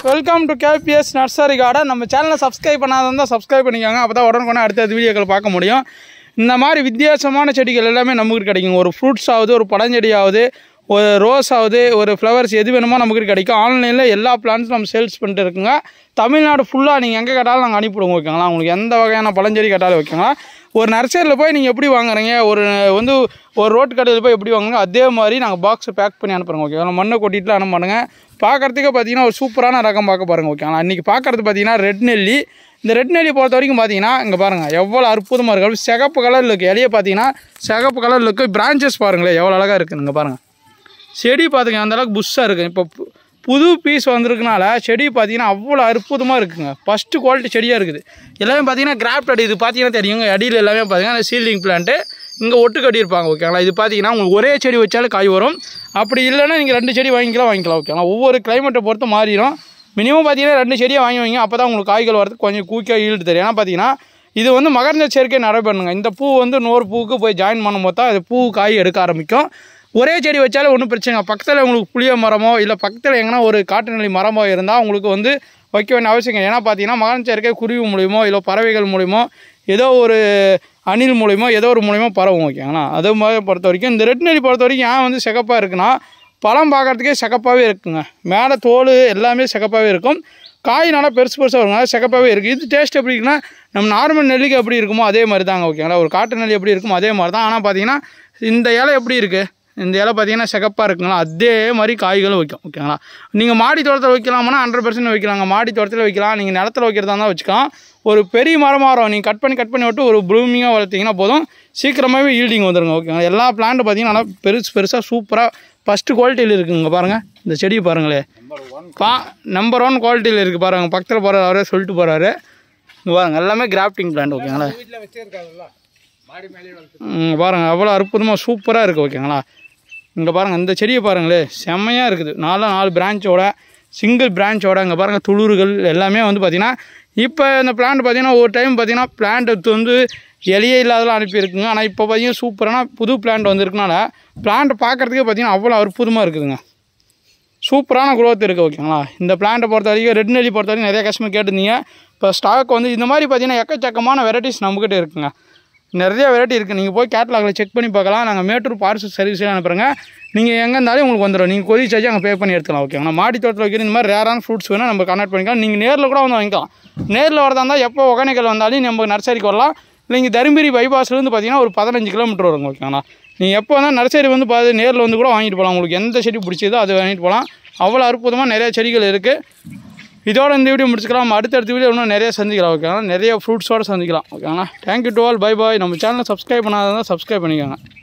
Welcome to KPS nursery garden நம்ம சேனலை subscribe பண்ணாதான் சப்ஸ்கிரைப் பண்ணிக்கோங்க அப்போ தான் உடனுக்குடனே அடுத்தடுத்த வீடியோக்கள் பார்க்க முடியும் இந்த மாதிரி வித்தியாசமான செடிகள் எல்லாமே நமக்கு கிடைக்கும் ஒரு ஃப்ரூட்ஸ் ஆகுது ஒரு பழஞ்செடி ஆகுது ஒரு ரோஸ் ஆகுது ஒரு ஃப்ளவர்ஸ் எது வேணுமோ நமக்கு கிடைக்கும் ஆன்லைனில் எல்லா பிளான்ஸும் நம்ம சேல்ஸ் பண்ணிட்டு இருக்குங்க தமிழ்நாடு ஃபுல்லாக நீங்கள் எங்கே கேட்டாலும் நாங்கள் அனுப்பிவிடுவோம் ஓகேங்களா உங்களுக்கு எந்த வகையான பழஞ்செடி கேட்டாலும் ஓகேங்களா ஒரு நர்சரியில் போய் நீங்கள் எப்படி வாங்குறீங்க ஒரு வந்து ஒரு ரோட்டு கடையில் போய் எப்படி வாங்குங்க அதே மாதிரி நாங்கள் பாக்ஸை பேக் பண்ணி அனுப்புகிறோம் ஓகேங்களா மண்ணை கொட்டிட்டுலாம் அனுப்புங்க பார்க்குறதுக்கே பார்த்தீங்கன்னா ஒரு சூப்பரான ரகம் பார்க்க பாருங்கள் ஓகேங்களா இன்றைக்கி பார்க்குறது பார்த்தீங்கன்னா ரெட் நெல்லி இந்த ரெட் நெல்லி பொறுத்த வரைக்கும் பார்த்தீங்கன்னா இங்கே பாருங்கள் எவ்வளோ அற்புதமாக இருக்குது அப்படியே சிகப்பு கலரில் இருக்குது இலையை பார்த்தீங்கன்னா சிகப்பு கலரில் இருக்குது பிரான்ச்சஸ் பாருங்களேன் எவ்வளோ அழகாக இருக்குது இங்கே பாருங்கள் செடி பார்த்துங்க அந்த அளவுக்கு புஷ்ஷாக இருக்குது இப்போ பு- புது பீஸ் வந்திருக்கனால செடி பார்த்தீங்கன்னா அவ்வளோ அற்புதமாக இருக்குங்க ஃபஸ்ட்டு குவாலிட்டி செடியாக இருக்குது எல்லாமே பார்த்தீங்கன்னா கிராஃப்ட் அடி இது பார்த்தீங்கன்னா தெரியுங்க அடியில் எல்லாமே பார்த்தீங்கன்னா சீலிங் பிளான்ட்டு இங்கே ஒட்டு கட்டியிருப்பாங்க ஓகேங்களா இது பார்த்தீங்கன்னா உங்களுக்கு ஒரே செடி வச்சாலும் காய் வரும் அப்படி இல்லைன்னா நீங்கள் ரெண்டு செடி வாங்கிக்கலாம் வாங்கிக்கலாம் ஓகேங்களா ஒவ்வொரு கிளைமேட்டை பொறுத்து மாறிடும் மினிமம் பார்த்தீங்கன்னா ரெண்டு செடியை வாங்கி வைங்க அப்போ தான் உங்களுக்கு காய்கள் வரதுக்கு கொஞ்சம் கூக்கியாக ஈல்டு தெரியும் ஏன்னா பார்த்தீங்கன்னா இது வந்து மகரந்த சேர்க்கை நடைபெறணுங்க இந்த பூ வந்து இன்னொரு பூவுக்கு போய் ஜாயின் பண்ணும்போது தான் அது பூ காய் எடுக்க ஆரம்பிக்கும் ஒரே செடி வச்சாலும் ஒன்றும் பிரச்சனை இல்லை. பக்கத்தில் உங்களுக்கு புளிய மரமோ இல்லை பக்கத்தில் எங்கன்னா ஒரு காட்டு நிலை மரமோ இருந்தால் உங்களுக்கு வந்து வைக்க வேண்டிய அவசியம் இல்லை. ஏன்னா பார்த்தீங்கன்னா மகரந்த சேர்க்கை குருவி மூலியமோ இல்லை பறவைகள் மூலியமோ ஏதோ ஒரு அணில் மூலியமோ ஏதோ ஒரு மூலியமோ பரவும் ஓகேங்களா அது மாதிரி பொறுத்த வரைக்கும் இந்த ரெட் நெல்லி பொறுத்த வரைக்கும் ஏன் வந்து சிகப்பாக இருக்குன்னா பழம் பார்க்கறதுக்கே சிகப்பாகவே இருக்குங்க மேலே தோல் எல்லாமே சிகப்பாகவே இருக்கும் காய் நல்லா பெருசு பெருசாக வருங்க சிகப்பாகவே இருக்குது இது டேஸ்ட் எப்படி இருக்குன்னா நம்ம நார்மல் நெல்லிக்காய் எப்படி இருக்குமோ அதே மாதிரி தாங்க ஓகேங்களா ஒரு காட்டு நெல்லி எப்படி இருக்குமோ அதே மாதிரி தான் ஆனால் பார்த்தீங்கன்னா இந்த இலை எப்படி இருக்குது இந்த இலை பார்த்தீங்கன்னா சிகப்பாக இருக்குங்களா அதே மாதிரி காய்களும் வைக்கும் ஓகேங்களா நீங்கள் மாடி தோட்டத்தில் வைக்கலாம்னா ஹண்ட்ரட் பர்சன்ட் வைக்கலாங்க மாடி தோட்டத்தில் வைக்கலாம் நீங்கள் நிலத்துல வைக்கிறதா இருந்தால் வச்சுக்கலாம் ஒரு பெரிய மரமாக வரும் நீங்கள் கட் பண்ணி கட் பண்ணி விட்டு ஒரு ப்ளூமிங்காக வளர்த்தீங்கன்னா போதும் சீக்கிரமாகவே ஈல்டிங் வந்துருங்க ஓகேங்களா எல்லா பிளான்ட் பார்த்தீங்கன்னா நல்லா பெருசு பெருசாக சூப்பராக ஃபஸ்ட்டு குவாலிட்டியில் இருக்குங்க பாருங்கள் இந்த செடியை பாருங்களேன் பா நம்பர் ஒன் குவாலிட்டியில் இருக்குது பாருங்கள் பக்கத்தில் போகிற அவரே சொல்லிட்டு போகிறாரு இங்கே பாருங்க எல்லாமே கிராஃப்டிங் பிளான்ட் ஓகேங்களா ம், பாருங்க அவ்வளோ அற்புதமாக சூப்பராக இருக்குது ஓகேங்களா இங்கே பாருங்கள் இந்த செடியை பாருங்களே செம்மையாக இருக்குது நாலு நாலு பிரான்ச்சோட சிங்கிள் பிரான்ச்சோட இங்கே பாருங்கள் துளிர்கள் எல்லாமே வந்து பார்த்திங்கன்னா இப்போ இந்த பிளான்ட் பார்த்தீங்கன்னா ஒரு டைம் பார்த்தீங்கன்னா பிளான்ட் வந்து இலையே இல்லாதெல்லாம் அனுப்பியிருக்குங்க ஆனால் இப்போ பார்த்தீங்கன்னா சூப்பரான புது பிளான்ட் வந்திருக்கனால பிளான்ட் பார்க்குறதுக்கே பார்த்தீங்கன்னா அவ்வளோ அற்புதமாக இருக்குதுங்க சூப்பரான growth இருக்குது ஓகேங்களா இந்த பிளான்ட்டை பொறுத்த வரைக்கும் ரெட் நெல்லி பொறுத்த வரைக்கும் நிறைய கஸ்டமர் கேட்டிருந்தீங்க இப்போ ஸ்டாக் வந்து இந்த மாதிரி பார்த்தீங்கன்னா எக்கச்சக்கமான வெரைட்டிஸ் நம்மக்கிட்ட இருக்குங்க நிறைய வெரைட்டி இருக்குது நீங்கள் போய் கேட்லாகில் செக் பண்ணி பார்க்கலாம் நாங்கள் மேட்டூர் பார்சல் சர்வீஸே அனுப்புகிறோங்க நீங்கள் எங்கே இருந்தாலும் உங்களுக்கு வந்துடும் நீங்கள் கொதி சார்ஜ் அங்கே பே பண்ணி எடுத்துக்கலாம் ஓகேங்களா மாடி தோட்டத்தில் வைக்கிற இந்த மாதிரி ரேரான ஃப்ரூட்ஸ் வேணால் நம்ம கனெக்ட் பண்ணிக்கலாம் நீங்கள் நேரில் கூட வந்து வாங்கிக்கலாம் நேரில் வரதா இருந்தால் எப்போ ஒகேனக்கல் வந்தாலும் நம்ம நர்சரிக்கு வரலாம் இல்லை இங்கே தருமபுரி பைபாஸ்லேருந்து பார்த்தீங்கன்னா ஒரு பதினஞ்சு கிலோமீட்டர் வருங்க ஓகேங்களா நீங்கள் எப்போ வந்தால் நர்சரி வந்து பார்த்து நேரில் வந்து கூட வாங்கிட்டு போகலாம் உங்களுக்கு எந்த செடி பிடிச்சதோ அதை வாங்கிட்டு போகலாம் அவ்வளோ அற்புதமாக நிறைய செடிகள் இருக்குது இதோட இந்த வீடியோ முடிச்சுக்கலாம் அடுத்தடுத்த வீடியோ இன்னும் நிறைய சந்திக்கலாம் ஓகேங்களா நிறைய ஃப்ரூட்ஸோடு சந்திக்கலாம் ஓகேங்களா thank you to all bye bye நம்ம சேனலை சப்ஸ்கிரைப் பண்ணாதான் சப்ஸ்கிரைப் பண்ணிக்கோங்க